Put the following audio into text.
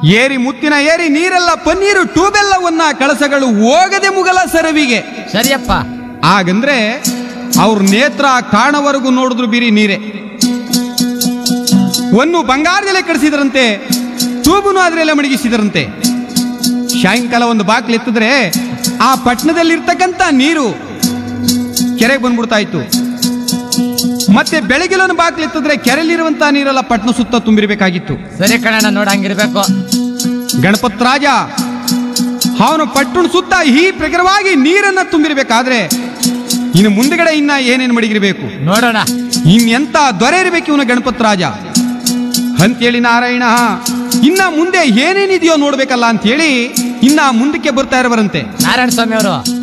ಏರಿ ಮುತ್ತಿನ ಏರಿ ನೀರೆಲ್ಲ ಪನ್ನೀರು ಟ್ಯೂಬೆಲ್ಲವನ್ನ ಕಳಸಗಳು ಹೋಗದೆ ಮುಗಲ ಸರವಿಗೆ ಸರಿಯಪ್ಪ ಆಗಂದ್ರೆ ಅವ್ರ ನೇತ್ರ ಕಾಣವರೆಗೂ ನೋಡಿದ್ರು ಬೀರಿ ನೀರೆ ಒಂದು ಬಂಗಾರದಲ್ಲೇ ಕಡಿಸಿದ್ರಂತೆ ತೂಬುನು ಅದ್ರಲ್ಲೇ ಮಡಗಿಸಿದ್ರಂತೆ ಸಾಯಂಕಾಲ ಒಂದು ಬಾಕ್ಲು ಎತ್ತಿದ್ರೆ ಆ ಪಟ್ಟಣದಲ್ಲಿರ್ತಕ್ಕಂಥ ನೀರು ಕೆರೆಗೆ ಬಂದ್ಬಿಡ್ತಾ ಇತ್ತು ಮತ್ತೆ ಬೆಳಗಿಲೊಂದು ಬಾಕ್ಲು ಎತ್ತಿದ್ರೆ ಕೆರೆಯಲ್ಲಿರುವಂತ ನೀರೆಲ್ಲ ಪಟ್ಟಣ ಸುತ್ತ ತುಂಬಿರ್ಬೇಕಾಗಿತ್ತು ಸರಿ ಕಣಣ್ಣ ನೋಡಂಗಿರ್ಬೇಕು ಗಣಪತ್ ರಾಜ ಅವನು ಪಟ್ಟಣ ಸುತ್ತ ಈ ಪ್ರಕಾರವಾಗಿ ನೀರನ್ನ ತುಂಬಿರ್ಬೇಕಾದ್ರೆ ಇನ್ನು ಮುಂದಗಡೆ ಇನ್ನ ಏನೇನು ಮಡಗಿರ್ಬೇಕು ನೋಡೋಣ ಇನ್ನೆಂತ ದೊರೆ ಇರಬೇಕು ಇವನು ಗಣಪತ್ ರಾಜ ಅಂತೇಳಿ ನಾರಾಯಣ ಇನ್ನ ಮುಂದೆ ಏನೇನಿದೆಯೋ ನೋಡ್ಬೇಕಲ್ಲ ಅಂತೇಳಿ ಇನ್ನ ಮುಂದಕ್ಕೆ ಬರ್ತಾ ಇರಬರಂತೆ ನಾರಾಯಣ ಸ್ವಾಮಿ ಅವರು